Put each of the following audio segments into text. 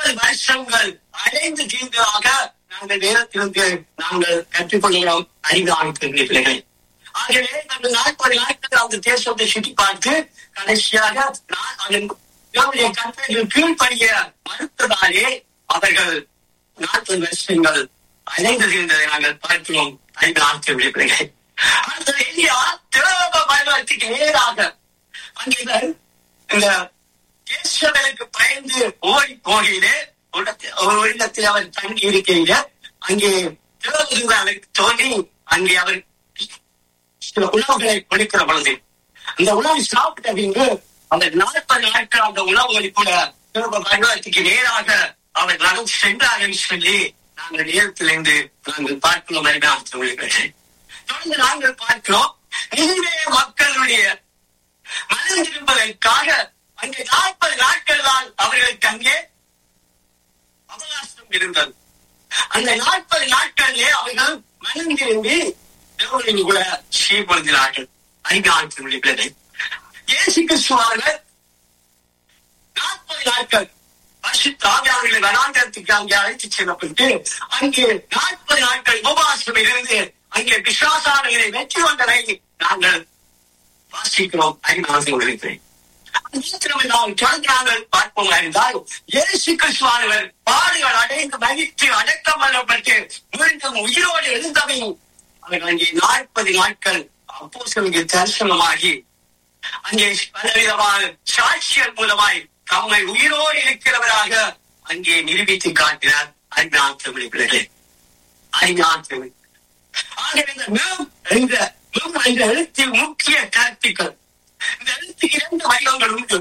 நாற்பது வருஷங்கள் அடைந்து தீர்ந்ததாக நாங்கள் நேரத்திலிருந்து நாங்கள் கற்றுக்கொள்கிறோம் அறிவான பிள்ளைகளை ஆகவே நாங்கள் நாற்பது நாட்கள் அந்த தேசத்தை சுற்றி பார்த்து கடைசியாக நான் அதன் தேவனுடைய கட்டளைகள் கீழ்ப்படிய மறுத்ததாலே அவர்கள் நாற்பது வருஷங்கள் அடைந்து தீர்ந்ததை நாங்கள் பார்க்கிறோம் அறிவான பிள்ளைகளை அந்த எலியா தேவ பயணத்துக்கு நேராக அங்கே இந்த இயேசுவனுக்கு பயந்து ஓடி போகையிலே உடத்து- ஒரு இடத்தில் அவர் தங்கி இருக்கையில அங்கே தேவதூதனுக்கு தோன்றி அங்கே அவர் சில உணவுகளை கொடுக்கிற பொழுது அந்த உணவை சாப்பிட்ட பின்பு அந்த நாற்பது நாட்கள் அந்த உணவுகளை கூட தேவ பகவத்துக்கு நேராக அவர் நகம் சென்றார்கள் சொல்லி நாங்கள் நேரத்திலிருந்து நாங்கள் பார்க்கிறோம் அறிவான தொடர்ந்து நாங்கள் பார்க்கிறோம் இன்றைய மக்களுடைய மனம் திரும்பதற்காக அங்கே நாற்பது நாட்கள் தான் அவர்களுக்கு அங்கே அவகாசம் இருந்தது அந்த நாற்பது நாட்களிலே அவர்கள் மனம் திரும்பி தேவனின் கூட சீர்படுத்தினார்கள் ஐந்தாண்டு பிள்ளை இயேசு கிறிஸ்துவார்கள் நாற்பது நாட்கள் பரிசுத்தாவியாளர்களை வனாந்தரத்துக்கு அங்கே அழைத்துச் செல்லப்பட்டு அங்கே நாற்பது நாட்கள் உபவாசம் இருந்து அங்கே விசுவாசாரங்களை வெற்றி கொண்டதை நாங்கள் வாசிக்கிறோம் அறிவாசம் இருக்கிறேன் நாம் தொடர்ந்து நாங்கள் பார்ப்போம் என்றால் இயேசு கிறிஸ்துவானவர் பாடுகள் அடைந்து மகிழ்ச்சி அடக்கம் பண்ணப்பட்டு மீண்டும் உயிரோடு எழுந்தவை அவர் அங்கே நாற்பது நாட்கள் அப்போஸ்தலருக்கு தரிசனமாகி அங்கே பலவிதமான சாட்சியல் மூலமாய் தம்மை உயிரோடு இருக்கிறவராக அங்கே நிரூபித்து காட்டினார் அறிஞான் தமிழ் பிள்ளைகளே அறிஞான் தமிழ் ஆகவே இந்த மேம் என்ற மேம் என்ற எழுத்தில் முக்கிய கருத்துக்கள் இந்த எழுத்துக்கு இரண்டு வடிவங்கள் உண்டு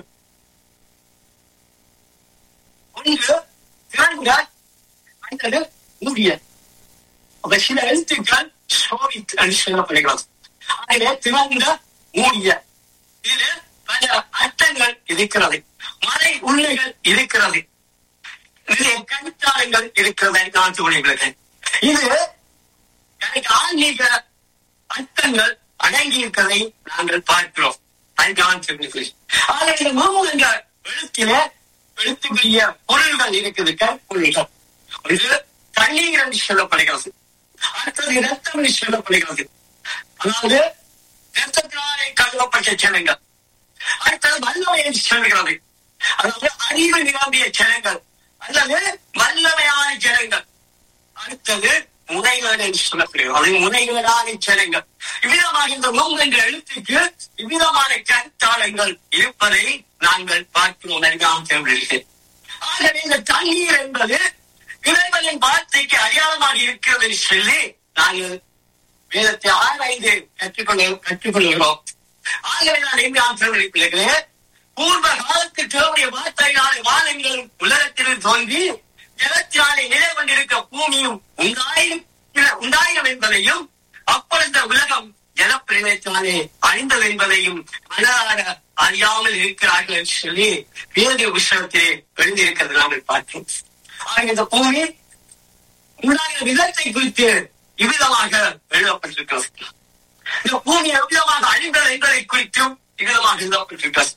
ஒன்று திறந்த அல்லது மூடிய அப்ப சில எழுத்துக்கள் சோவித் என்று சொல்லப்படுகிறது அதிலே திறந்த மூடிய இது பல அர்த்தங்கள் இருக்கிறது மலை உள்ளைகள் இருக்கிறது நிறைய கருத்தாளங்கள் இருக்கிறது நான் சொல்லுகிறேன் இது எனக்கு ஆன்மீக அர்த்தங்கள் அடங்கி இருக்கிறதை நாங்கள் பார்க்கிறோம் அதுதான் சொல்லுகிறேன் ஆக இந்த மூணு என்ற எழுத்தில எழுத்துக்குரிய பொருள்கள் இருக்குது கற்பொருள்கள் ஒன்று தண்ணீர் என்று சொல்லப்படுகிறது அடுத்தது ரத்தம் என்று சொல்லப்படுகிறது அதாவது ரத்தத்தினாலே கழுவப்பட்ட ஜனங்கள் அடுத்தது வல்லமை என்று சொல்கிறது அதாவது அறிவு நிரம்பிய ஜனங்கள் அல்லது வல்லமையான ஜனங்கள் அடுத்தது முனைகள் என்று சொல்லப்படுகிறது அது முனைகளான ஜனங்கள் இவ்விதமாக இந்த மூன்று என்ற எழுத்துக்கு இவ்விதமான கருத்தாளங்கள் இருப்பதை நாங்கள் பார்க்கிறோம் அறிவாம் தேவையில்லை ஆகவே இந்த தண்ணீர் என்பது இறைவனின் வார்த்தைக்கு அடையாளமாக இருக்கிறது என்று சொல்லி நாங்கள் வேதத்தை ஆராய்ந்து கற்றுக்கொள்ள கற்றுக்கொள்கிறோம் ஆகவே நான் எங்காம் தேவையில்லை பிள்ளைகளே பூர்வ காலத்து தேவைய வார்த்தையினாலே வானங்கள் உலகத்தில் தோன்றி ஜலத்தினாலே நிலை கொண்டிருக்க பூமியும் உண்டாயும் உண்டாயிரம் என்பதையும் அப்பொழுது உலகம் ஜலப்பிரளயத்தினாலே அழிந்தது என்பதையும் மனதார அறியாமல் இருக்கிறார்கள் என்று சொல்லி வேத புஸ்தகத்திலே எழுதியிருக்கிறது நாங்கள் பார்த்தோம் ஆக இந்த பூமி உண்டாகிற விதத்தை குறித்து இவ்விதமாக எழுதப்பட்டிருக்கிறது இந்த பூமி எவ்விதமாக அழிந்தது என்பதை குறித்தும் இவ்விதமாக எழுதப்பட்டிருக்கிறது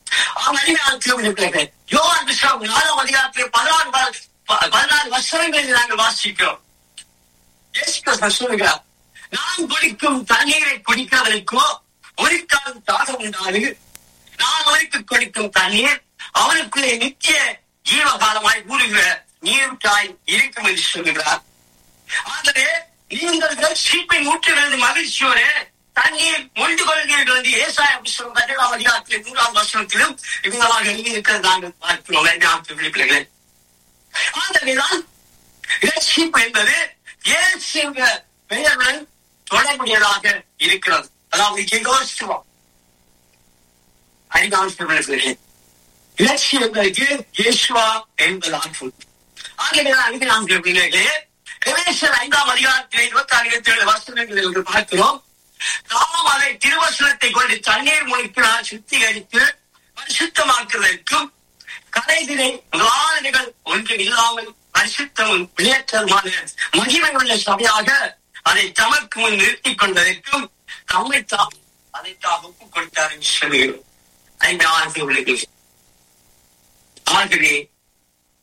யோகான் புஸ்தகம் நாலாம் அதிகாரத்தில் பதினாறு வ- ப- பதினாறு வருஷங்களில் நாங்கள் வாசிக்கிறோம் இயேசு கிறிஸ்து சொல்லுகிறார் நான் குடிக்கும் தண்ணீரை குடிக்கிறவனுக்கோ ஒரு காலம் தாகம் உண்டாது நான் அவனுக்கு கொடுக்கும் தண்ணீர் அவனுக்குள்ளே நித்திய ஜீவகாலமாய் ஊறுகிற நீருக்காய் இருக்கும் என்று சொல்லுகிறார் ஆகவே நீங்கள் சீப்பை ஊற்றுகிறது மகிழ்ச்சியோடு தண்ணீர் மொழிந்து கொள்கிறீர்கள் என்று ஏசாய புஸ்தகம் பதினேழாம் அதிகாரத்தில் நூறாம் வசனத்திலும் இவ்விதமாக எழுதியிருக்கிறது நாங்கள் பார்க்கிறோம் வேண்டாம் பிள்ளைகளே ஆகவேதான் ரட்சிப்பு என்பது இயேசு என்ற பெயருடன் தொடர்புடையதாக இருக்கிறது அதாவது ஜெகோஸ்துவம் அறிவாசிரியர்களே இலட்சியம் என்பதற்கு இயேசுவா என்பதாகும் ஆகவே ஐந்து நான்கு பிள்ளைகளே எபேசியர் ஐந்தாம் அதிகாரத்திலே இருபத்தி ஆறு இருபத்தி ஏழு வசனங்களில் என்று பார்க்கிறோம் நாம் அதை திருவசனத்தை கொண்டு தண்ணீர் மூலிக்கினால் சுத்திகரித்து பரிசுத்தமாக்குவதற்கும் கலைதிரை முதலாளிகள் ஒன்று இல்லாமல் பரிசுத்தமும் விளையாட்டமான மகிமை உள்ள சபையாக அதை தமக்கு முன் நிறுத்திக் கொண்டதற்கும் தம்மை தாம் அதை தாம் ஒப்புக் கொடுத்தார் என்று சொல்லுகிறோம் ஐந்து ஆண்டு உள்ளது ஆகவே